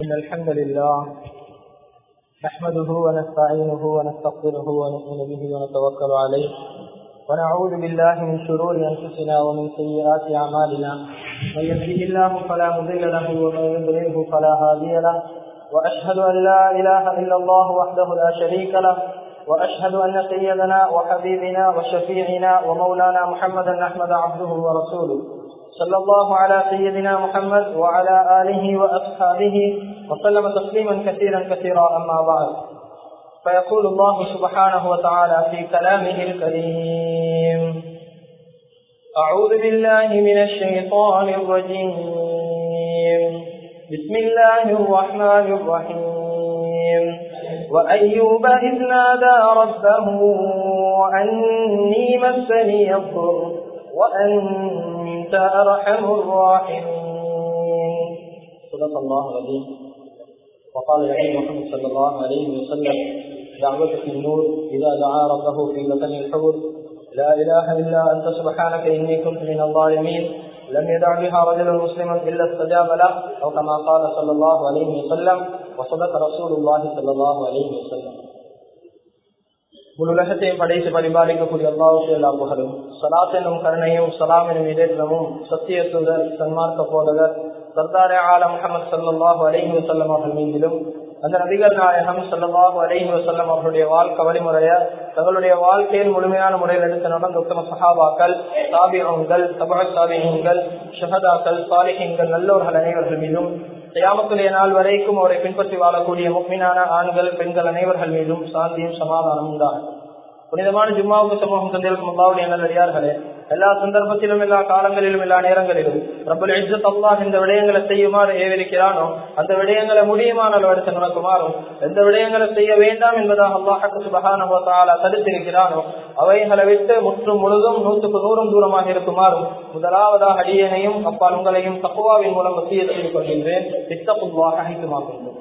إن الحمد لله نحمده ونستعينه ونستغفره ونؤمن به ونتوكل عليه ونعوذ بالله من شرور أنفسنا ومن سيئات أعمالنا من يهده الله فلا مضل له ومن يضلله فلا هادي له وأشهد أن لا إله إلا الله وحده لا شريك له وأشهد أن سيدنا وحبيبنا وشفيعنا ومولانا محمدا أحمد عبده ورسوله صلى الله على سيدنا محمد وعلى آله وأصحابه وسلم تسليما كثيرا كثيرا أما بعد فيقول الله سبحانه وتعالى في كلامه الكريم أعوذ بالله من الشيطان الرجيم بسم الله الرحمن الرحيم وأيوب إذ نادى ربه أني مسني الضر وأنت أرحم الراحمين صدق الله العظيم وقال النبي محمد صلى الله عليه وسلم دعوة في النور إذا دعا ربه في وطن الحور لا إله إلا أنت سبحانك إني كنت من الظالمين لم يدع بها رجل مسلم إلا استجاب له أو كما قال صلى الله عليه وسلم وصدق رسول الله صلى الله عليه وسلم முழு உலகத்தையும் படைத்து பரிபாலிக்கக்கூடிய அல்லாவுக்கு எல்லா புகழும் சலாத் எனும் கருணையும் சலாம் எனும் இடேற்றமும் சத்திய சுதர் சன்மார்க்க போதகர் சர்தாரே ஆல முகமது சல்லாஹூ அலஹி வசல்லம் அவர்கள் மீதிலும் அந்த நபிகள் நாயகம் சல்லாஹூ அலஹி வசல்லம் அவர்களுடைய வாழ்க்கை வழிமுறைய தங்களுடைய வாழ்க்கையில் முழுமையான முறையில் எடுத்து நடந்த உத்தம சஹாபாக்கள் சாபியங்கள் தபா சாபியங்கள் ஷஹதாக்கள் சாலிஹங்கள் நல்லோர்கள் அனைவர்கள் மீதும் தயாமத்துடைய நாள் வரைக்கும் அவரை பின்பற்றி வாழக்கூடிய முக்மீனான ஆண்கள் பெண்கள் அனைவர்கள் மீதும் சாந்தியும் சமாதானம் உண்டாகும் புனிதமான ஜும்மாவுக்கு சமூகம் தந்திருக்கும் அல்லாவுடைய நல்லடியார்களே எல்லா சந்தர்ப்பத்திலும் எல்லா காலங்களிலும் எல்லா நேரங்களிலும் ரப்பல் இஜத் அல்லாஹ் இந்த விடயங்களை செய்யுமாறு ஏவிருக்கிறானோ அந்த விடயங்களை முடியுமான எடுத்து நடக்குமாறும் எந்த விடயங்களை செய்ய வேண்டாம் என்பதாக அல்லாஹுக்கு சுபகான தடுத்திருக்கிறானோ அவைகளை விட்டு முற்றும் முழுதும் நூற்றுக்கு நூறும் தூரமாக இருக்குமாறும் முதலாவதாக அடியனையும் அப்பால் உங்களையும் தக்குவாவின் மூலம் வசிய செய்து கொள்கின்றேன் இத்தப்புவாக அழைத்துமாகின்றோம்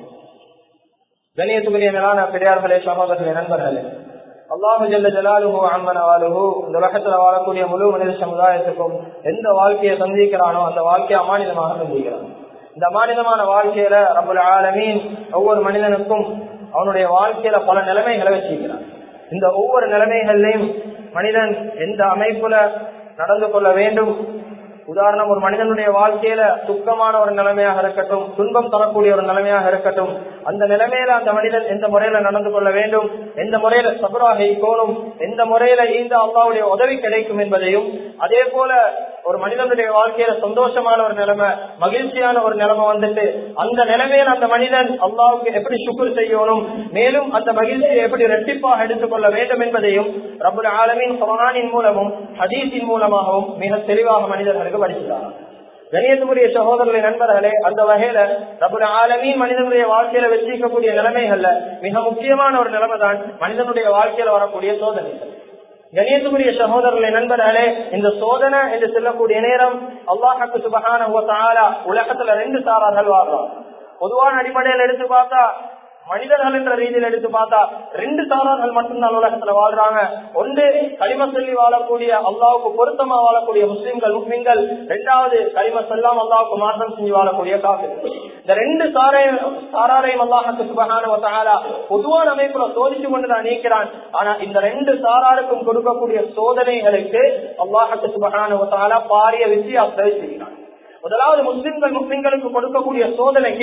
கணியத்துக்குரிய மேலான பெரியார்களே சகோதரர்களே நண்பர்களே அல்லாஹு ஜல்ல ஜலாலுஹு அம்மனவாலுஹு இந்த உலகத்துல வாழக்கூடிய முழு மனித சமுதாயத்துக்கும் எந்த வாழ்க்கையை சந்திக்கிறானோ அந்த வாழ்க்கையை அமானிதமாக சந்திக்கிறான் இந்த அமானிதமான வாழ்க்கையில ரபுல் ஆலமீன் ஒவ்வொரு மனிதனுக்கும் அவனுடைய வாழ்க்கையில பல நிலைமைகளை வச்சிருக்கிறான் இந்த ஒவ்வொரு நிலைமைகள்லையும் மனிதன் எந்த அமைப்புல நடந்து கொள்ள வேண்டும் உதாரணம் ஒரு மனிதனுடைய வாழ்க்கையில துக்கமான ஒரு நிலைமையாக இருக்கட்டும் துன்பம் தரக்கூடிய ஒரு நிலைமையாக இருக்கட்டும் அந்த நிலைமையில அந்த மனிதன் எந்த முறையில நடந்து கொள்ள வேண்டும் எந்த முறையில சபராக இருக்கணும் எந்த முறையில இந்த அல்லாவுடைய உதவி கிடைக்கும் என்பதையும் அதே போல ஒரு மனிதனுடைய வாழ்க்கையில சந்தோஷமான ஒரு நிலைமை மகிழ்ச்சியான ஒரு நிலைமை வந்துட்டு அந்த நிலைமையில அந்த மனிதன் அல்லாவுக்கு எப்படி சுக்குர் செய்யணும் மேலும் அந்த மகிழ்ச்சியை எப்படி ரெட்டிப்பாக எடுத்துக்கொள்ள வேண்டும் என்பதையும் ரபுல் ஆலமின் குரானின் மூலமும் ஹதீஸின் மூலமாகவும் மிக தெளிவாக மனிதர்களுக்கு படிக்கிறார் கணியத்துக்குரிய சகோதரர்களின் நண்பர்களே அந்த வகையில ரபுல் ஆலமீன் மனிதனுடைய வாழ்க்கையில வச்சிருக்கக்கூடிய நிலைமைகள்ல மிக முக்கியமான ஒரு நிலைமை தான் மனிதனுடைய வாழ்க்கையில வரக்கூடிய சோதனைகள் கணியத்துக்குரிய சகோதரர்களை நண்பர்களே இந்த சோதனை என்று சொல்லக்கூடிய நேரம் அல்லாஹாக்கு சுபகான உலகத்துல ரெண்டு சாரார்கள் வாழ்றோம் பொதுவான அடிப்படையில் எடுத்து பார்த்தா மனிதர்கள் என்ற ரீதியில் எடுத்து பார்த்தா ரெண்டு சாரார்கள் மட்டும்தான் உலகத்துல வாழ்றாங்க ஒன்று களிம சொல்லி வாழக்கூடிய அல்லாவுக்கு பொருத்தமா வாழக்கூடிய முஸ்லிம்கள் முஸ்லிம்கள் ரெண்டாவது களிம சொல்லாம் அல்லாவுக்கு மாற்றம் செஞ்சு வாழக்கூடிய காசு இந்த ரெண்டு சாரையும் சாராரையும் அல்லாஹுக்கு சுபகான பொதுவான அமைப்புல சோதிச்சு கொண்டு நான் நீக்கிறான் ஆனா இந்த ரெண்டு சாராருக்கும் கொடுக்கக்கூடிய சோதனைகளுக்கு அல்லாஹுக்கு சுபகான பாரிய வித்தியாசத்தை வச்சிருக்கிறான் முதலாவது முஸ்லிம்கள் முஸ்லிம்களுக்கு கொடுக்கக்கூடிய சோதனைக்கு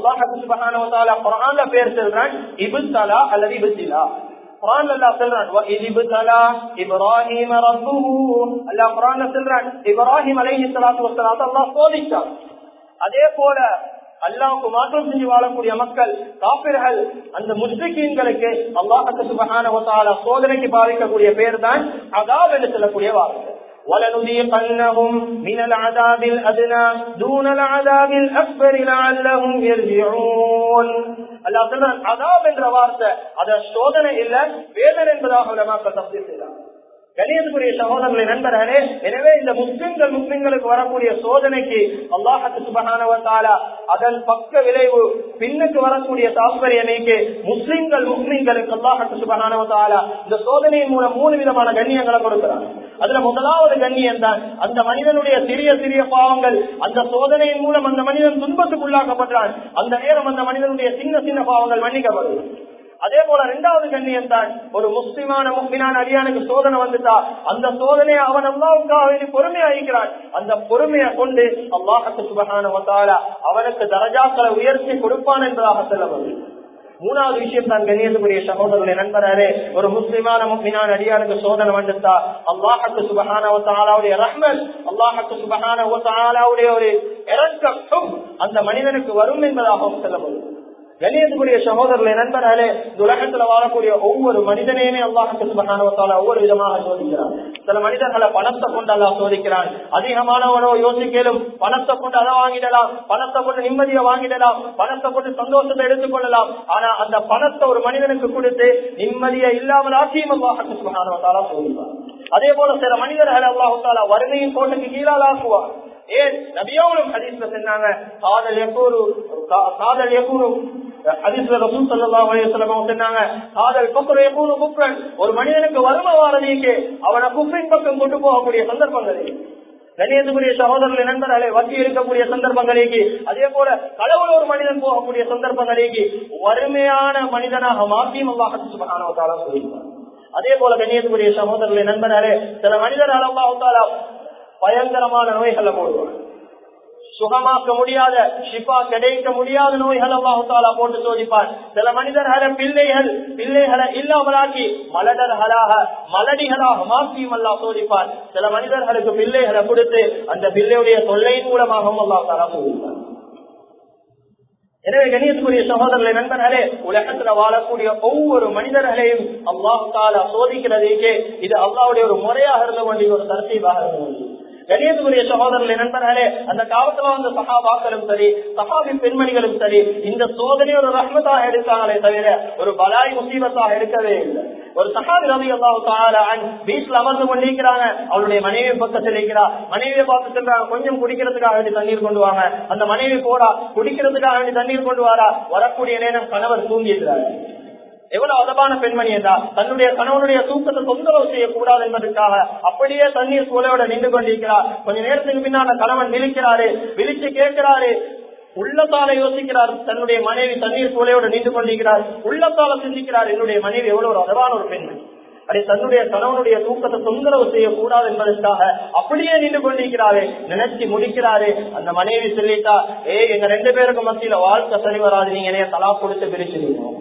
அல்லாஹால குரான்ல பேர் சொல்றான் இபுத்தலா அல்லது இபுத்திலா குரான் அல்லா சொல்றான் இப்ராஹிம் அல்லா குரான் சொல்றான் இப்ராஹிம் அலைஹி சலாத்து வசலாத்து அல்லா சோதிச்சான் அதே போல அல்லாவுக்கு மாற்றம் செஞ்சு வாழக்கூடிய மக்கள் காப்பிர்கள் அந்த முஸ்லிம்களுக்கு அல்லாஹத்து சுபகான சோதனைக்கு பாதிக்கக்கூடிய பேர் தான் அதாப் என்று சொல்லக்கூடிய வார்த்தை ولنذيقنهم من العذاب الأدنى دون العذاب الأكبر لعلهم يرجعون அல்லாஹ் சொல்றான் அதாப் என்ற வார்த்தை அத சோதனை இல்ல வேதனை என்பதாக உலமாக்கள் தப்தீர் செய்யலாம் கணியத்துக்குரிய சகோதரர்களை நண்பர்களே எனவே இந்த முஸ்லிம்கள் முஸ்லிம்களுக்கு வரக்கூடிய சோதனைக்கு அல்லாஹத்து சுபகானவத்தாலா அதன் பக்க விளைவு பின்னுக்கு வரக்கூடிய தாற்பயமைக்கு முஸ்லிம்கள் முஸ்லிம்களுக்கு அல்லாஹத்து சுபகானவத்தாலா இந்த சோதனையின் மூலம் மூணு விதமான கண்ணியங்களை கொடுக்கிறார் அதுல முதலாவது கண்ணியம் தான் அந்த மனிதனுடைய சிறிய சிறிய பாவங்கள் அந்த சோதனையின் மூலம் அந்த மனிதன் துன்பத்துக்குள்ளாக்கப்படுறான் அந்த நேரம் அந்த மனிதனுடைய சின்ன சின்ன பாவங்கள் மன்னிக்கப்படுது அதே போல இரண்டாவது கண்ணியம் தான் ஒரு முஸ்லிமான முஸ்லிமான அடியானுக்கு சோதனை வந்துட்டா அந்த சோதனையை அவன் அல்லாவுக்காக பொறுமையா இருக்கிறான் அந்த பொறுமையை கொண்டு அல்லாஹத்து சுபகான வந்தாலா அவனுக்கு தரஜாக்களை உயர்த்தி கொடுப்பான் என்பதாக சொல்லப்படுது மூணாவது விஷயம் தான் கண்ணியத்துக்குரிய சகோதரர்களை நண்பரே ஒரு முஸ்லிமான முஸ்லிமான அடியானுக்கு சோதனை வந்துட்டா அல்லாஹத்து சுபகானவுடைய ரஹ்மன் அல்லாஹத்து சுபகானவுடைய ஒரு இறக்கம் அந்த மனிதனுக்கு வரும் என்பதாகவும் சொல்லப்படுது கணியத்துக்குரிய சகோதரர்களை நண்பர்களே இந்த உலகத்துல வாழக்கூடிய ஒவ்வொரு மனிதனையுமே அல்லாஹுக்கு சுபகானவத்தால ஒவ்வொரு விதமாக சோதிக்கிறான் சில மனிதர்களை பணத்தை கொண்டு அல்லா சோதிக்கிறான் அதிகமானவனோ யோசிக்கலும் பணத்தை கொண்டு அதை வாங்கிடலாம் பணத்தை கொண்டு நிம்மதியை வாங்கிடலாம் பணத்தை கொண்டு சந்தோஷத்தை எடுத்துக் கொள்ளலாம் ஆனா அந்த பணத்தை ஒரு மனிதனுக்கு கொடுத்து நிம்மதியை இல்லாமல் ஆக்கியும் அல்லாஹுக்கு சுபகானவத்தாலா சோதிப்பான் அதே போல சில மனிதர்கள் அல்லாஹால வறுமையின் கோட்டுக்கு கீழால் ஆக்குவார் ஏன் நபியோடும் ஹதீஸ்ல சொன்னாங்க காதல் எக்கூறு காதல் எக்கூறு ஹதீஸ்ல ரசூல் ஸல்லல்லாஹு அலைஹி வஸல்லம் சொன்னாங்க காதல் குஃப்ரு எக்கூறு குஃப்ரன் ஒரு மனிதனுக்கு வறுமை வாரதிக்கு அவனை குஃப்ரின் பக்கம் கொண்டு போகக்கூடிய சந்தர்ப்பங்களே கணியத்துக்குரிய சகோதரர்கள் நண்பர்களே வட்டி இருக்கக்கூடிய சந்தர்ப்பங்களுக்கு அதே போல கடவுள் ஒரு மனிதன் போகக்கூடிய சந்தர்ப்பங்களுக்கு வறுமையான மனிதனாக மாற்றியும் அல்லாஹ் சுபஹானஹு வ தஆலா சொல்லியிருக்கிறார் அதே போல கண்ணியத்துக்குரிய சகோதரர்களை நண்பர்களே சில மனிதர் அல்லாஹால பயங்கரமான நோய்களை போடுவாங்க சுகமாக்க முடியாத ஷிஃபா கிடைக்க முடியாத நோய்கள் அல்லாஹாலா போட்டு சோதிப்பார் சில மனிதர்களை பிள்ளைகள் பிள்ளைகளை இல்லாமலாக்கி மலடர்களாக மலடிகளாக மாற்றியும் அல்லா சோதிப்பார் சில மனிதர்களுக்கு பிள்ளைகளை கொடுத்து அந்த பிள்ளையுடைய தொல்லையின் மூலமாகவும் அல்லாஹாலா சோதிப்பார் எனவே கணியத்துக்குரிய சகோதரர்களை நண்பர்களே உலகத்துல வாழக்கூடிய ஒவ்வொரு மனிதர்களையும் அல்லாஹ் தாலா சோதிக்கிறதுக்கே இது அல்லாவுடைய ஒரு முறையாக இருந்த வேண்டிய ஒரு தரத்தீவாக இருந்த வேண்டிய கணியத்துக்குரிய சகோதரர்களை நண்பர்களே அந்த காலத்துல வந்த சகாபாக்களும் சரி சகாபின் பெண்மணிகளும் சரி இந்த சோதனை ஒரு ரஹ்மத்தாக எடுத்தாங்களே தவிர ஒரு பலாய் முசீபத்தாக எடுக்கவே இல்லை ஒரு சகாபி ரவி அல்லாஹ் வீட்டுல அமர்ந்து கொண்டிருக்கிறாங்க அவருடைய மனைவி பக்கத்தில் இருக்கிறா மனைவியை பார்த்து சென்றாங்க கொஞ்சம் குடிக்கிறதுக்காக வேண்டி தண்ணீர் கொண்டு வாங்க அந்த மனைவி போறா குடிக்கிறதுக்காக வேண்டி தண்ணீர் கொண்டு வரா வரக்கூடிய நேரம் கணவர் தூங்கி இருக்கிறாரு எவ்வளவு அதமான பெண்மணி என்றா தன்னுடைய கணவனுடைய தூக்கத்தை தொந்தரவு செய்யக்கூடாது என்பதற்காக அப்படியே தண்ணீர் சூழலோட நின்று கொண்டிருக்கிறார் கொஞ்ச நேரத்துக்கு பின்னால கணவன் விழிக்கிறாரு விழிச்சு கேட்கிறாரு உள்ளத்தால யோசிக்கிறார் தன்னுடைய மனைவி தண்ணீர் சூழையோட நின்று கொண்டிருக்கிறார் உள்ளத்தால சிந்திக்கிறார் என்னுடைய மனைவி எவ்வளவு ஒரு அதவான ஒரு பெண்மணி அதை தன்னுடைய கணவனுடைய தூக்கத்தை தொந்தரவு செய்யக்கூடாது என்பதற்காக அப்படியே நின்று கொண்டிருக்கிறாரு நினைச்சு முடிக்கிறாரு அந்த மனைவி சொல்லிட்டா ஏ எங்க ரெண்டு பேருக்கு மத்தியில வாழ்க்கை சரி வராது நீங்க என்னைய தலா கொடுத்து பிரிச்சிருக்கோம்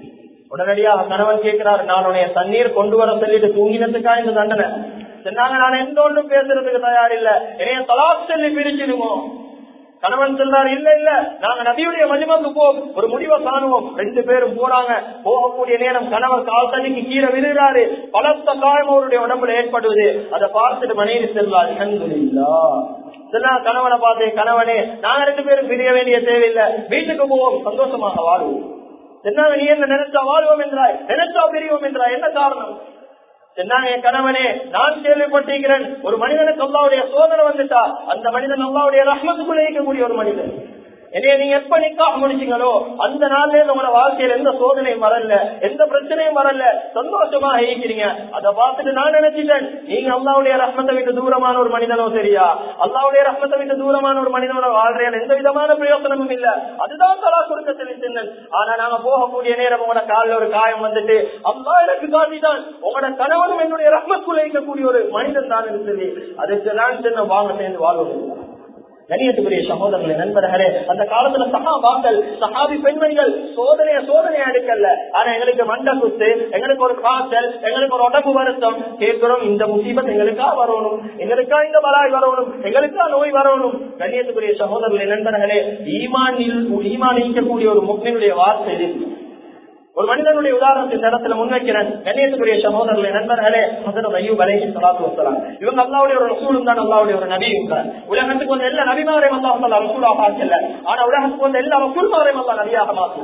உடனடியாக கணவன் கேட்கிறார் நான் உன்னைய தண்ணீர் கொண்டு வர சொல்லிட்டு தூங்கினதுக்கா இந்த தண்டனை சொன்னாங்க நான் எந்த ஒன்றும் பேசுறதுக்கு தயார் இல்ல என்னைய தலாக் சொல்லி பிரிச்சிடுமோ கணவன் சொல்றாரு இல்ல இல்ல நாங்க நதியுடைய மதிமக்கு போ ஒரு முடிவை காணுவோம் ரெண்டு பேரும் போறாங்க போகக்கூடிய நேரம் கணவர் கால் தண்ணிக்கு கீழே விழுகிறாரு பலத்த காயம் அவருடைய உடம்புல ஏற்படுவது அதை பார்த்துட்டு மனைவி செல்வார் அல்ஹம்துலில்லா இதெல்லாம் கணவனை பார்த்தேன் கணவனே நாங்க ரெண்டு பேரும் பிரிய வேண்டிய தேவையில்லை வீட்டுக்கு போவோம் சந்தோஷமாக வாழ்வோம் என்ன நீ என்ன நினைச்சா வாழ்வோம் என்றாய் நினைச்சா பிரிவோம் என்றாய் என்ன காரணம் சொன்னாங்க என் கணவனே நான் கேள்விப்பட்டிருக்கிறேன் ஒரு மனிதனுக்கு அல்லாவுடைய சோதனை வந்துட்டா அந்த மனிதன் அல்லாவுடைய ரஹ்மத்துக்குள்ளே இருக்கக்கூடிய ஒரு மனிதன் என்னைய நீங்க எப்ப நிக்காக முடிச்சீங்களோ அந்த நாள்ல இருந்து உங்களோட வாழ்க்கையில எந்த சோதனையும் வரல எந்த பிரச்சனையும் வரல சந்தோஷமா இருக்கிறீங்க அதை பார்த்துட்டு நான் நினைச்சிட்டேன் நீங்க அல்லாவுடைய ரஹ்மத்தை விட்டு தூரமான ஒரு மனிதனோ சரியா அல்லாவுடைய ரஹ்மத்தை விட்டு தூரமான ஒரு மனிதனோட வாழ்றேன் எந்த விதமான பிரயோசனமும் இல்ல அதுதான் தலா கொடுக்க சொல்லி ஆனா நாங்க போகக்கூடிய நேரம் உங்களோட காலில் ஒரு காயம் வந்துட்டு அல்லா எனக்கு காட்டிதான் உங்களோட கணவனும் என்னுடைய ரஹ்மத்துக்குள்ள இருக்கக்கூடிய ஒரு மனிதன் தான் சொல்லி அதுக்கு நான் சின்ன வாங்க சேர்ந்து வாழ்வோம் கணியத்துக்குரிய சகோதரர்களே நண்பர்களே அந்த காலத்துல சகாபாக்கள் சகாபி பெண்மணிகள் சோதனைய சோதனையா எடுக்கல ஆனா எங்களுக்கு மண்ட குத்து எங்களுக்கு ஒரு காய்ச்சல் எங்களுக்கு ஒரு உடம்பு வருத்தம் கேட்கிறோம் இந்த முசீபத் எங்களுக்கா வரணும் எங்களுக்கா இந்த பலாய் வரணும் எங்களுக்கா நோய் வரணும் கண்ணியத்துக்குரிய சகோதரர்களே நண்பர்களே ஈமானில் ஈமான் நீக்கக்கூடிய ஒரு முக்னினுடைய வார்த்தை இது ஒரு மனிதனுடைய உதாரணத்தை இந்த இடத்துல முன்வைக்கிறேன் கண்ணியத்துக்குரிய சகோதரர்களே நண்பர்களே ஹசரத் ஐயூப் அலைஹி ஸலாத்து வஸலாம் இவங்க அல்லாஹ்வுடைய ஒரு ரசூலும் தான் அல்லாஹ்வுடைய ஒரு நபியும் தான் உலகத்துக்கு வந்து எல்லா நபிமாரையும் அல்லாஹ் தஆலா ரசூலாக ஆக்கல ஆனா உலகத்துக்கு வந்து எல்லா ரசூல்மாரையும் அல்லாஹ் நபியாக மாற்றினார்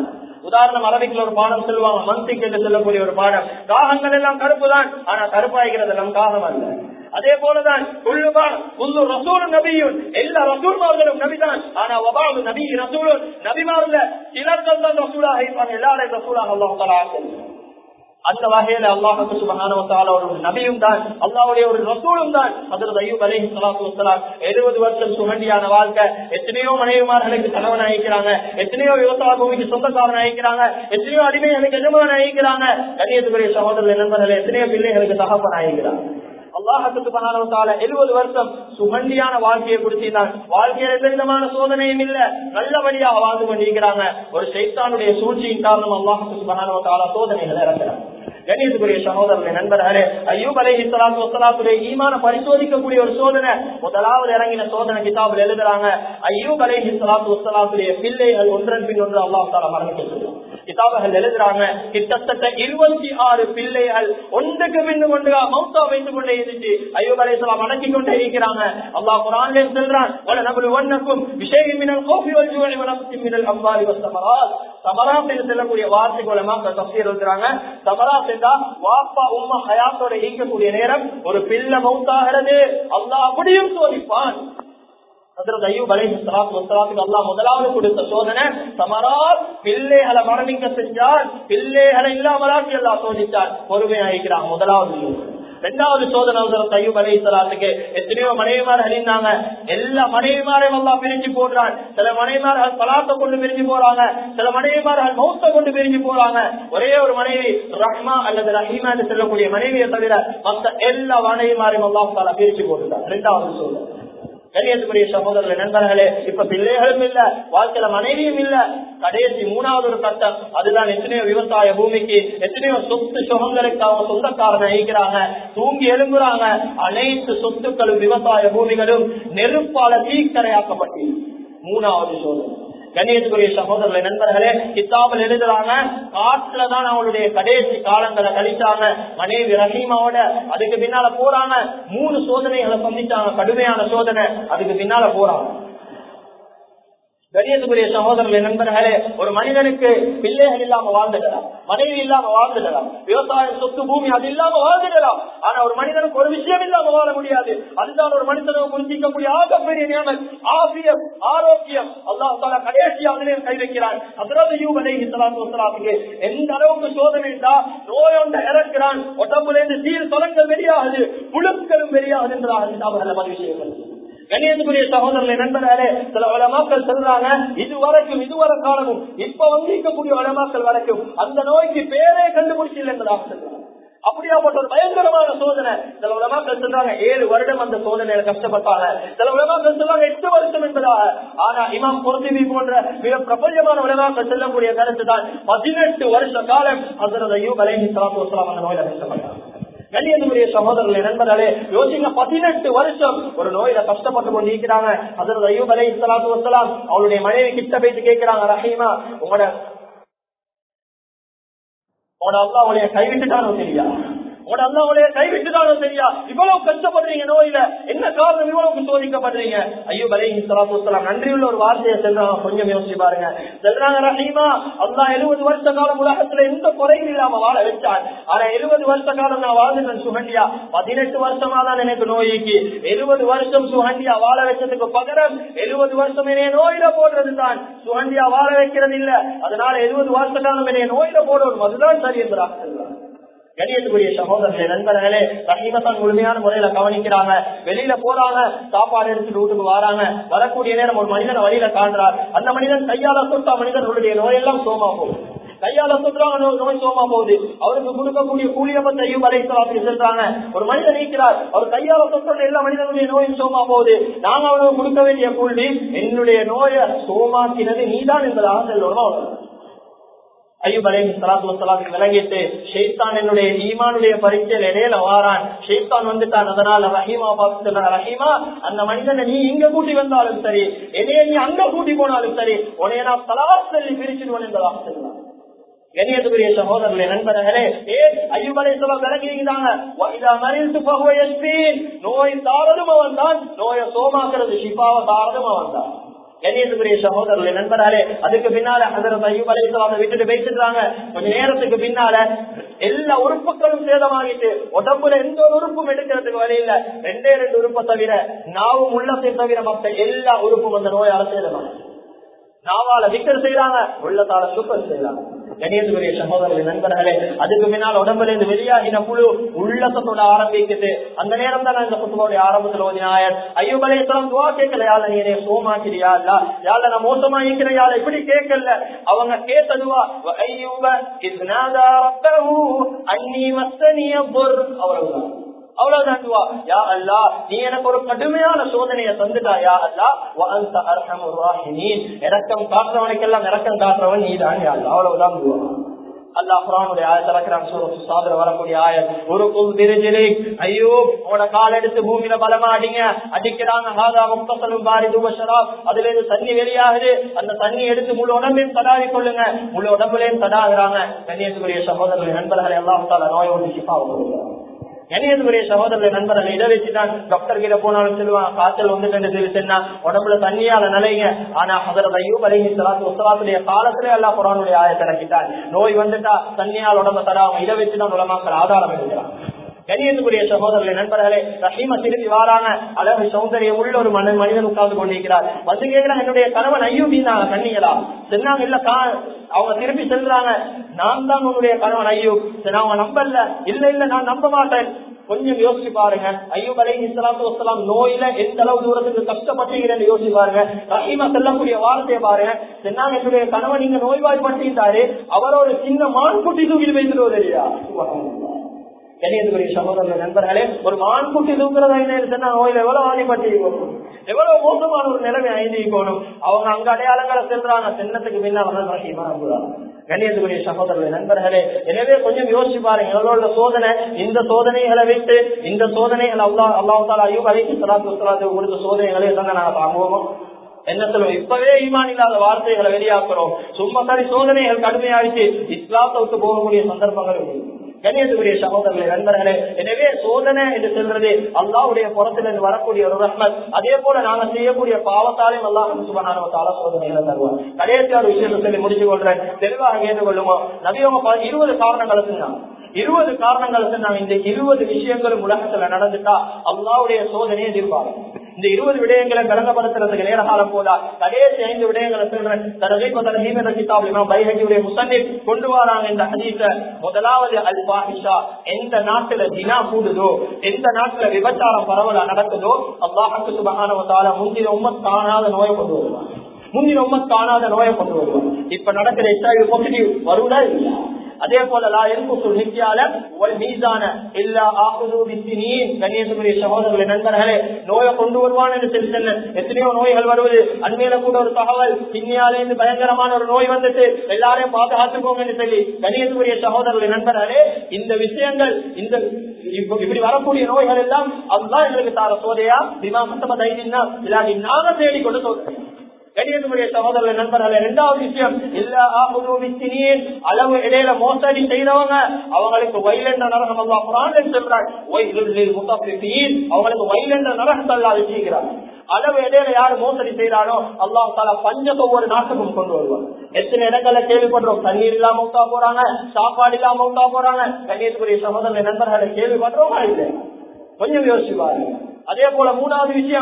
உதாரணம் அரபிக்குள்ள ஒரு பாடம் சொல்லுவாங்க மந்திக் என்று சொல்லக்கூடிய ஒரு பாடம் காகங்கள் எல்லாம் கருப்பு தான் ஆனா கருப்பாய்கிறது எல்லாம் காகம் அல்ல அதே போலதான் உள்ளுமா உள்ளு ரசூல் நபியும் எல்லா ரசூல்மார்களும் நபிதான் ஆனா ஒபாவு நபி ரசூலும் நபிமார்ல சிலர்கள் தான் ரசூலாக இருப்பாங்க எல்லாரும் ரசூலாக அல்லாஹ் அந்த வகையில அல்லாஹுக்கு சுபகான ஒரு நபியும் தான் அல்லாவுடைய ஒரு ரசூலும் தான் அதில் ஐயூப் அலி சலாத்து வசலாம் எழுபது வருஷம் சுகண்டியான வாழ்க்கை எத்தனையோ மனைவிமார்களுக்கு கணவன் அழைக்கிறாங்க எத்தனையோ விவசாய பூமிக்கு சொந்தக்காரன் அழைக்கிறாங்க எத்தனையோ அடிமைகளுக்கு எஜமான அழைக்கிறாங்க கணியத்துக்குரிய சகோதரர்கள் நண்பர்கள் எத்தனையோ பிள்ளைகளுக்கு தகப்பன் அழைக்கிறாங்க அல்லாஹத்துக்கு எழுபது வருஷம் சுகண்டியான வாழ்க்கையை கொடுத்திருந்தான் வாழ்க்கையில் எந்த விதமான சோதனையும் இல்ல நல்லபடியாக வாழ்ந்து கொண்டிருக்கிறாங்க ஒரு சைத்தானுடைய சூழ்ச்சியின் காரணம் அல்லாஹத்துக்கு சோதனைகள் இறக்கிறாங்க கணியத்துக்குரிய சகோதரர்கள் நண்பர்களே ஐயூப் அலை இஸ்லாத்து வசலாத்துடைய ஈமான பரிசோதிக்கக்கூடிய ஒரு சோதனை முதலாவது இறங்கின சோதனை கிதாபில் எழுதுறாங்க ஐயூப் அலை இஸ்லாத்து வசலாத்துடைய பிள்ளைகள் ஒன்றன் பின் ஒன்று அல்லாஹ் தாலா மரணிக்க கிதாபுகள் எழுதுறாங்க கிட்டத்தட்ட இருபத்தி ஆறு பிள்ளைகள் ஒன்றுக்கு பின்னு கொண்டு மௌத்தா வைத்துக் கொண்டே இருந்துச்சு ஐயூப் அலை இஸ்லாம் அடக்கி கொண்டே இருக்கிறாங்க அல்லாஹ் குரான்ல சொல்றான் வல நபுல் ஒன்னக்கும் விஷயம் மினல் கோபி வல்ஜுவலி வனப்பத்தி மினல் அம்பாலி வஸ்தமராத் சமராத் என்று சொல்லக்கூடிய வார்த்தைகளை மக்கள் தப்சீர் எழுதுறாங்க சமராத் என்றா வாப்பா உம்மா ஹயாத்தோட ஈக்கக்கூடிய நேரம் ஒரு பிள்ளை மௌத்தாகிறது அல்லாஹ் அப்படியும் சோதிப்பான் முதலாவது கொடுத்த சோதனை சமரால் பிள்ளைகளை மரணிக்க செஞ்சால் பிள்ளைகளை இல்லாமலாக்கி எல்லாம் சோதித்தார் பொறுமையாகிறான் முதலாவது ரெண்டாவது சோதனை தையூப் அலை சலாத்துக்கு எத்தனையோ மனைவிமார்கள் இருந்தாங்க எல்லா மனைவிமாரையும் எல்லாம் பிரிஞ்சு போடுறான் சில மனைவிமார்கள் பலாத்த கொண்டு பிரிஞ்சு போறாங்க சில மனைவிமார்கள் மௌத்த கொண்டு பிரிஞ்சு போறாங்க ஒரே ஒரு மனைவி ரஹ்மா அல்லது ரஹீமா என்று சொல்லக்கூடிய மனைவியை தவிர மற்ற எல்லா மனைவிமாரையும் எல்லாம் பல பிரிச்சு போடுறாங்க ரெண்டாவது சோதனை கண்ணியத்துக்குரிய சகோதரர்கள் நண்பர்களே இப்ப பிள்ளைகளும் இல்ல வாழ்க்கையில மனைவியும் இல்ல கடைசி மூணாவது ஒரு கட்டம் அதுதான் எத்தனையோ விவசாய பூமிக்கு எத்தனையோ சொத்து சுகங்களுக்கு அவங்க சொந்தக்காரனை அழிக்கிறாங்க தூங்கி எழும்புறாங்க அனைத்து சொத்துக்களும் விவசாய பூமிகளும் நெருப்பால தீக்கரையாக்கப்பட்டு மூணாவது சோதனை கண்ணியத்துக்குரிய சகோதரர்களை நண்பர்களே கித்தாபில் எழுதுறாங்க காட்டுல தான் அவங்களுடைய கடைசி காலங்களை கழிச்சாங்க மனைவி ரஹீமாவோட அதுக்கு பின்னால போறாங்க மூணு சோதனைகளை சந்திச்சாங்க கடுமையான சோதனை அதுக்கு பின்னால போறாங்க கணியத்துக்குரிய சகோதரர்கள் நண்பர்களே ஒரு மனிதனுக்கு பிள்ளைகள் இல்லாம வாழ்ந்துடலாம் மனைவி இல்லாம வாழ்ந்துடலாம் விவசாயம் சொத்து பூமி அது இல்லாம வாழ்ந்துடலாம் ஆனா ஒரு மனிதனுக்கு ஒரு விஷயம் இல்லாம வாழ முடியாது அதுதான் ஒரு மனிதனை குறிப்பிக்கக்கூடிய ஆகப்பெரிய நியமன் ஆசியம் ஆரோக்கியம் அல்லாஹால கடைசி அதிலையும் கை வைக்கிறான் அதற்கு எந்த அளவுக்கு சோதனை நோய் ஒன்றை இறக்கிறான் உடம்புல இருந்து சீர் தொலங்கள் வெளியாகுது புழுக்களும் வெளியாகுது என்றாக பதிவு செய்யப்படுது கணியத்துக்குரிய சகோதரர்களை நண்பர்களே சில வளமாக்கள் சொல்றாங்க இதுவரைக்கும் இதுவரை காலமும் இப்ப வந்து இருக்கக்கூடிய வளமாக்கள் வரைக்கும் அந்த நோய்க்கு பேரே கண்டுபிடிச்சில்லை என்பதாக சொல்றாங்க அப்படியாப்பட்ட ஒரு பயங்கரமான சோதனை சில உலமாக்கள் சொல்றாங்க ஏழு வருடம் அந்த சோதனையில கஷ்டப்பட்டாங்க சில உலமாக்கள் சொல்றாங்க எட்டு வருஷம் என்பதாக ஆனா இமாம் பொருத்திவி போன்ற மிக பிரபஞ்சமான உலமாக்கள் செல்லக்கூடிய கருத்து தான் பதினெட்டு வருஷ காலம் அதனதையும் கலைஞர் சலாத்து வசலாம் அந்த நோயில கஷ்டப்பட்டாங்க கண்ணியத்துக்குரிய சகோதரர்களை நண்பர்களே யோசிங்க பதினெட்டு வருஷம் ஒரு நோயில கஷ்டப்பட்டு கொண்டு இருக்கிறாங்க அதில் ஐயூப் அலை இஸ்லாத்து வசலாம் அவளுடைய மனைவி கிட்ட போயிட்டு கேட்கிறாங்க ரஹீமா உங்களோட உங்களோட அல்லா அவளைய கைவிட்டுட்டானோ தெரியா உங்களோட அல்லா அவளைய கைவிட்டுட்டானோ தெரியா இவ்வளவு கஷ்டப்படுறீங்க நோயில என்ன காரணம் இவ்வளவு சோதிக்கப்படுறீங்க ஐயோ பலை சலாத்து வசலாம் நன்றியுள்ள ஒரு வார்த்தையை செல்றாங்க கொஞ்சம் யோசிச்சு பாருங்க செல்றாங்க ரஹீமா அல்லா எழுபது வருஷ காலம் உலகத்துல எந்த குறையும் இல்லாம வாழ வச்சான் ஆனா எழுபது வருஷ காலம் நான் வாழ்ந்துட்டேன் சுகண்டியா பதினெட்டு வருஷமா தான் எனக்கு நோய்க்கு எழுபது வருஷம் சுகண்டியா வாழ வச்சதுக்கு பகரம் எழுபது வருஷம் என்னைய நோயில போடுறது தான் சுகண்டியா வாழ வைக்கிறது இல்ல அதனால எழுபது வருஷ காலம் என்னைய நோயில போடணும் அதுதான் சரி என்றாங்க சொல்றாங்க கணியத்துக்குரிய சகோதரர்களே நண்பர்களே ரஹீமத்தான் முழுமையான முறையில கவனிக்கிறாங்க வெளியில போறாங்க சாப்பாடு எடுத்துட்டு வீட்டுக்கு வராங்க வரக்கூடிய நேரம் ஒரு மனிதன் வழியில காண்றார் அந்த மனிதன் கையால தொட்டா மனிதனுடைய நோயெல்லாம் சோமா போகும் கையால தொட்டுறாங்க நோய் சோமா போகுது அவருக்கு கொடுக்கக்கூடிய கூலிய பத்தையும் வரைக்கும் சொல்றாங்க ஒரு மனிதன் நீக்கிறார் அவர் கையால தொட்ட எல்லா மனிதனுடைய நோயும் சோமா போகுது நாங்க அவருக்கு கொடுக்க வேண்டிய கூலி என்னுடைய நோயை சோமாக்கினது நீதான் என்பதாக சொல்லணும் ஐயூப் அலை சலாத்து வசலாத்துக்கு விளங்கிட்டு ஷெய்தான் என்னுடைய ஈமானுடைய பரீட்சையில் இடையில வாரான் ஷெய்தான் வந்துட்டான் அதனால ரஹீமா பார்த்து சொல்ற ரஹீமா அந்த மனிதனை நீ இங்க கூட்டி வந்தாலும் சரி என்னைய நீ அங்க கூட்டி போனாலும் சரி உனைய நான் தலாஸ் சொல்லி பிரிச்சிடுவேன் என்பதாக சொல்லுவான் கணியத்துக்குரிய சகோதரர்களே நண்பர்களே ஏன் ஐயுபலை சொல்ல விளங்கிட்டாங்க நோய் தாரதும் அவன் தான் நோயை சோமாக்குறது ஷிபாவை தாரதும் அவன் தான் கண்ணியத்துக்குரிய சகோதரர்களே நண்பராலே அதுக்கு பின்னால ஹசரத் ஐயூப் அலைஹிஸ்ஸலாமை விட்டுட்டு பேசிடுறாங்க கொஞ்ச நேரத்துக்கு பின்னால எல்லா உறுப்புகளும் சேதமாகிட்டு உடம்புல எந்த ஒரு உறுப்பும் எடுக்கிறதுக்கு வழி இல்ல ரெண்டே ரெண்டு உறுப்பை தவிர நாவும் உள்ளத்தை தவிர மற்ற எல்லா உறுப்பும் அந்த நோயால சேதமாகும் நாவால விக்கர் செய்யறாங்க உள்ளத்தால சூப்பர் செய்யறாங்க கணியத்துக்குரிய சகோதரர்கள் நண்பர்களே அதுக்கு பின்னால் உடம்புல இருந்து வெளியாகின புழு உள்ளத்தோட ஆரம்பிக்குது அந்த நேரம் தான் இந்த குத்துவோடைய ஆரம்பத்தில் ஓதினாயர் ஐயோபலே துவா கேட்கல யாழ நீ சோமாக்கிறியா இல்ல யாழ நான் மோசமா இருக்கிற யாழ இப்படி கேட்கல அவங்க கேட்டதுவா ஐயூப இஸ்னாதா ரப்பஹு அன்னி மஸ்தனிய பொர் அவ்வளவுதான் அவ்வளவுதான் துவா யா அல்லா நீ எனக்கு ஒரு கடுமையான சோதனையை தந்துட்டா யா அல்லா வஅன்த அர்ஹமுர் ராஹிமீன் இரக்கம் காட்டுறவனுக்கெல்லாம் இரக்கம் காட்டுறவன் நீதான் யா அல்லா அவ்வளவுதான் துவா அல்லாஹ் குரானுடைய ஆயத்தை இறக்குறான் சூரத்து சாதர வரக்கூடிய ஆயத் ஒரு குல் திருஜிலி ஐயோ உன கால் எடுத்து பூமியில பலமா அடிங்க அடிக்கிறாங்க ஹாதா முக்தசலும் பாரி துபஷரா அதுல இருந்து தண்ணி வெளியாகுது அந்த தண்ணி எடுத்து முழு உடம்பையும் தடாவி கொள்ளுங்க முழு உடம்புலையும் தடாகிறாங்க கண்ணியத்துக்குரிய சகோதரர்கள் நண்பர்கள் எல்லாம் தால நோய் ஒன்று சிப்பா கொடுக்குறாங்க கணியத்துக்குரிய சகோதரர் நண்பர்கள் இதை வச்சுதான் டாக்டர் கிட்ட போனாலும் சொல்லுவாங்க காய்ச்சல் வந்துட்டு சொல்லி சொன்னா உடம்புல தண்ணியால நிலைங்க ஆனா அதற்கு ஐயோ அலைஹி சலாத்து வசலாத்துடைய காலத்திலே அல்லா குரானுடைய ஆயத்தை இறக்கிட்டான் நோய் வந்துட்டா தண்ணியால் உடம்ப தராம இதை வச்சுதான் உலமாக்கள் ஆதாரம் எடுக்கிறான் கணியத்துக்குரிய சகோதரர்களே நண்பர்களே ரஹீம திருப்பி வாராங்க அழகு சௌந்தரியம் உள்ள ஒரு மனிதன் மனிதன் உட்கார்ந்து கொண்டிருக்கிறார் வந்து கேட்கிறாங்க என்னுடைய கணவன் ஐயூபின்னாங்க கண்ணிகளா சொன்னாங்க இல்ல கா அவங்க திருப்பி செல்றாங்க நான் தான் உன்னுடைய கணவன் ஐயூப் சரி அவங்க நம்பல இல்ல இல்ல நான் நம்ப மாட்டேன் கொஞ்சம் யோசிச்சு பாருங்க ஐயூப் அலை இஸ்லாத்து வசலாம் நோயில எந்த அளவு தூரத்துக்கு கஷ்டப்பட்டீங்கன்னு யோசிச்சு பாருங்க ரஹீமா செல்லக்கூடிய வார்த்தையை பாருங்க சொன்னாங்க என்னுடைய கணவன் நீங்க நோய்வாய்ப்பட்டிருந்தாரு அவரோட சின்ன மான் குட்டி தூக்கிட்டு வைத்துட்டு இல்லையா கணியத்துக்குரிய சகோதரர்கள் நண்பர்களே ஒரு மான் குட்டி தூக்குறதா என்ன நோயில எவ்வளவு ஆணிப்பட்டிருக்கணும் எவ்வளவு மோசமான ஒரு நிலைமை ஐந்திக்கணும் அவங்க அங்க அடையாளங்களை செல்றாங்க சின்னத்துக்கு பின்னால் ரஹீமா நம்புறாங்க கண்ணியத்துக்குரிய சகோதரர்கள் நண்பர்களே எனவே கொஞ்சம் யோசிச்சு பாருங்க எவ்வளவு சோதனை இந்த சோதனைகளை விட்டு இந்த சோதனைகள் அல்லா அல்லாஹால ஐயோ அலைக்கு சலாத்து சலாத்து கொடுத்த சோதனைகளை தாங்க நாங்க தாங்குவோம் என்ன சொல்லுவோம் இப்பவே ஈமான் இல்லாத வார்த்தைகளை வெளியாக்குறோம் சும்மா சரி சோதனைகள் கடுமையாயிடுச்சு இஸ்லாத்தை விட்டு போகக்கூடிய சந்தர்ப்பங்கள் இருக்கு கண்ணியத்துக்குரிய சகோதரர்களே நண்பர்களே எனவே சோதனை என்று சொல்றது அல்லாவுடைய புறத்திலிருந்து வரக்கூடிய ஒரு ரஹ்மத் அதே போல நாங்க செய்யக்கூடிய பாவத்தாலையும் அல்லாஹ் சுபகான சோதனைகளை தருவார் கடைசி ஒரு விஷயத்தை சொல்லி முடிச்சு கொள்றேன் தெளிவாக கேட்டுக்கொள்ளுமோ நபியவங்க இருபது காரணங்களை சொன்னாங்க இருபது காரணங்கள் சொன்னாங்க இந்த இருபது விஷயங்களும் உலகத்துல நடந்துட்டா அல்லாவுடைய சோதனையை எதிர்பார்க்கும் இந்த இருபது விடயங்களை விளங்கப்படுத்துறதுக்கு நேர காலம் போதா கடைசி ஐந்து விடயங்களை சொல்றேன் தரகை தரகீம கிதாப் பைஹகியுடைய முசன்னிப் கொண்டு வராங்க இந்த ஹதீஸ முதலாவது அல் பாஹிஷா எந்த நாட்டுல தினா கூடுதோ எந்த நாட்டுல விபச்சாரம் பரவலா நடக்குதோ அல்லாஹுக்கு சுபகான முந்தின உம்மத் காணாத நோயை கொண்டு வருவாங்க முந்தின உம்மத் காணாத நோயை கொண்டு வருவாங்க இப்ப நடக்கிற எச்ஐவி பாசிட்டிவ் வருவதா இல்லையா அதே போல லா எல்குசு நித்தியால ஒரு மீதான எல்லா ஆகுது வித்தினீன் கண்ணியத்துக்குரிய சகோதரர்களே நண்பர்களே நோயை கொண்டு வருவான் என்று சொல்லி சொன்ன எத்தனையோ நோய்கள் வருவது அண்மையில கூட ஒரு தகவல் கிண்ணியாலே இருந்து பயங்கரமான ஒரு நோய் வந்துட்டு எல்லாரையும் பாதுகாத்துக்கோங்க என்று சொல்லி கண்ணியத்துக்குரிய சகோதரர்களே நண்பர்களே இந்த விஷயங்கள் இந்த இப்படி வரக்கூடிய நோய்கள் எல்லாம் அதுதான் எங்களுக்கு தார சோதையா திமா மத்தம தைரியம்னா இல்லாட்டி நாங்க தேடி கொண்டு சொல்றேன் கணியத்துடைய சகோதரர்கள் நண்பர்கள் இரண்டாவது விஷயம் எல்லா ஆகுதினியின் அளவு இடையில மோசடி செய்தவங்க அவங்களுக்கு வயலென்ற நரகம் அல்லா குரான் சொல்றாங்க அவங்களுக்கு வயலென்ற நரகத்தை அல்லா வச்சுக்கிறாங்க அளவு இடையில யாரு மோசடி செய்யறானோ அல்லாஹ் தாலா பஞ்சத்தை ஒவ்வொரு நாட்டுக்கும் கொண்டு வருவார் எத்தனை இடங்கள்ல கேள்விப்படுறோம் தண்ணீர் இல்லாம உண்டா போறாங்க சாப்பாடு இல்லாம உண்டா போறாங்க கண்ணியத்துக்குரிய சகோதர நண்பர்களை கேள்விப்படுறோமா இல்லை கொஞ்சம் யோசிச்சு பாருங்க அதே போல மூணாவது விஷயம்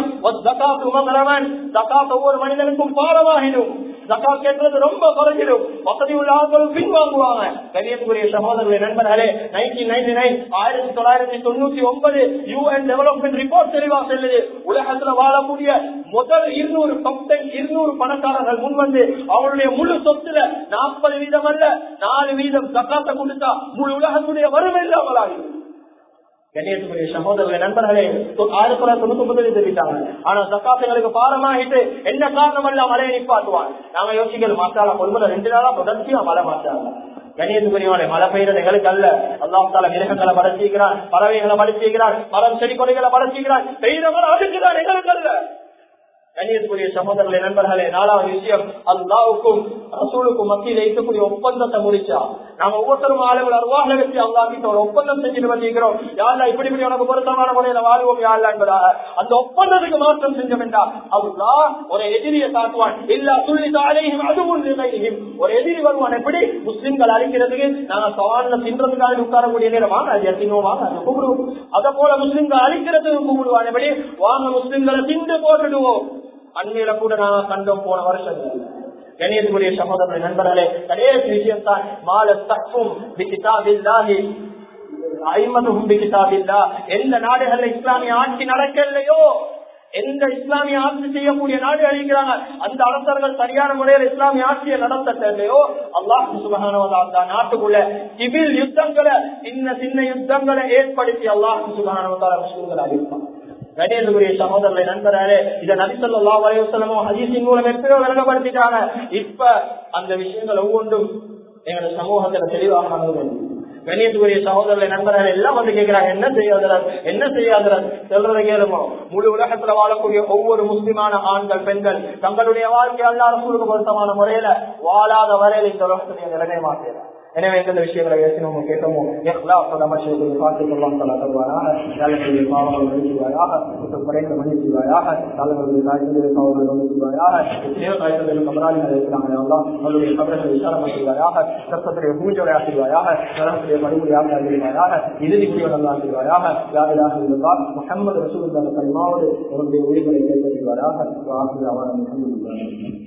ஒவ்வொரு மனிதனுக்கும் பாரமாகிடும் ஜக்கா கேட்கறது ரொம்ப குறைஞ்சிடும் வசதி உள்ள ஆட்களும் பின்வாங்குவாங்க கரியத்துக்குரிய சகோதரர்களை நண்பர்களே நைன்டீன் நைன்டி நைன் ஆயிரத்தி தொள்ளாயிரத்தி தொண்ணூத்தி ஒன்பது யூஎன் டெவலப்மெண்ட் ரிப்போர்ட் தெளிவா செல்லுது உலகத்துல வாழக்கூடிய முதல் இருநூறு கம்பெனி இருநூறு பணக்காரர்கள் முன் வந்து அவங்களுடைய முழு சொத்துல நாற்பது வீதம் அல்ல நாலு வீதம் ஜக்காத்தை கொடுத்தா முழு உலகத்துடைய வறுமை இல்லாமல் ஆகிடும் கண்ணியத்துக்குரிய சகோதரர்கள் நண்பர்களே ஆயிரத்தி தொள்ளாயிரத்தி தொண்ணூத்தி ஒன்பதுல தெரிவித்தாங்க ஆனா சக்காத்துகளுக்கு பாரமாகிட்டு என்ன காரணம் எல்லாம் மழையை நிப்பாட்டுவான் நாங்க யோசிக்கணும் மாசாலா கொள்முதல் ரெண்டு நாளா தொடர்ச்சியா மழை மாற்றாங்க கண்ணியத்துக்குரியவனை மழை பெய்யறது எங்களுக்கு அல்ல அல்லாம் தால மிருகங்களை படைச்சிக்கிறான் பறவைகளை படைச்சிக்கிறான் மரம் செடி கொலைகளை படைச்சிக்கிறான் பெய்தவன் அதுக்குதான் எங்களுக்கு அல்ல கண்ணியத்துக்குரிய சகோதரர்களே நண்பர்களே நாலாவது விஷயம் அல்லாவுக்கும் ரசூலுக்கும் மத்தியில் இருக்கக்கூடிய ஒப்பந்தத்தை முடிச்சா நாம ஒவ்வொருத்தரும் ஆளுகள் அருவாக வச்சு அல்லா கிட்ட ஒரு ஒப்பந்தம் செஞ்சுட்டு வந்திருக்கிறோம் யாருல இப்படி இப்படி உனக்கு பொருத்தமான முறையில வாழ்வோம் யாருல என்பதாக அந்த ஒப்பந்தத்துக்கு மாற்றம் செஞ்சோம் என்றால் அல்லா ஒரு எதிரியை தாக்குவான் இல்ல சொல்லி தாழையும் அதுவும் நிலையும் ஒரு எதிரி வருவான் எப்படி முஸ்லிம்கள் அழிக்கிறதுக்கு நாங்க சவால்ல தின்றதுக்காக உட்காரக்கூடிய நேரம் வாங்க அது எத்தினோம் வாங்க அது கூப்பிடுவோம் அதை போல முஸ்லிம்கள் அழிக்கிறதுக்கு கூப்பிடுவான் எப்படி வாங்க முஸ்லிம்களை திண்டு போட்டுடுவோம் அண்மையில கூட நாங்க கண்டோம் போன வருஷம் கணியத்துக்குரிய சகோதரர்கள் நண்பர்களே கடைசி விஷயம் தான் மால தக்கும் கிதாபில்லாஹி ஐமதும் கிதாபில்லா எந்த நாடுகள்ல இஸ்லாமிய ஆட்சி நடக்கலையோ எந்த இஸ்லாமிய ஆட்சி செய்யக்கூடிய நாடு அழிக்கிறாங்க அந்த அரசர்கள் சரியான முறையில் இஸ்லாமிய ஆட்சியை நடத்தலையோ அல்லாஹ் சுபகானவதா அந்த நாட்டுக்குள்ள சிவில் யுத்தங்களை சின்ன சின்ன யுத்தங்களை ஏற்படுத்தி அல்லாஹ் சுபகானவதா முஸ்லிம்கள் அழிப்பான் கணேசகுரிய சகோதரர்களை நண்பராலே இதை நபிசல்லா வலைவசலமோ ஹதீசின் மூலம் எப்பயோ விளங்கப்படுத்திட்டாங்க இப்ப அந்த விஷயங்கள் ஒவ்வொன்றும் எங்களோட சமூகத்துல தெளிவாக நடந்து வேண்டும் கணியத்துக்குரிய சகோதரர்களை நண்பர்கள் எல்லாம் வந்து கேட்கிறாங்க என்ன செய்யாதரர் என்ன செய்யாதரர் சொல்றதை கேளுமோ முழு உலகத்துல வாழக்கூடிய ஒவ்வொரு முஸ்லிமான ஆண்கள் பெண்கள் தங்களுடைய வாழ்க்கை அல்லா ரசூலுக்கு பொருத்தமான முறையில வாழாத வரையில இந்த உலகத்துடைய நிலைமை மாற்றலாம் எனவே எந்த விஷயங்களை பேசினோமோ கேட்டோமோ எஹ்லாசோட மனுஷனுக்கு பார்த்துக்கொள்ளலாம் தலா தருவாராக நல்லவர்களுடைய பாவங்கள் மன்னிச்சுவாயாக குற்றம் குறைந்த மன்னிச்சுவாயாக நல்லவர்களுடைய காய்ச்சல் பாவங்கள் மன்னிச்சுவாயாக எத்தனையோ காய்ச்சல்கள் கமராளிகள் இருக்கிறாங்க எல்லாம் அவருடைய கபரங்களை விசாரப்படுத்துவாயாக சத்தத்துடைய பூஜை ஆசிர்வாயாக நலத்துடைய படுகொலையாக அறிவாயாக இறுதிக்குரிய நல்ல ஆசிர்வாயாக யாரிலாக இருந்தால் முகமது ரசூல் கரிமாவோடு அவருடைய உயிர்களை கேட்படுவாராக ஆசிர்வாக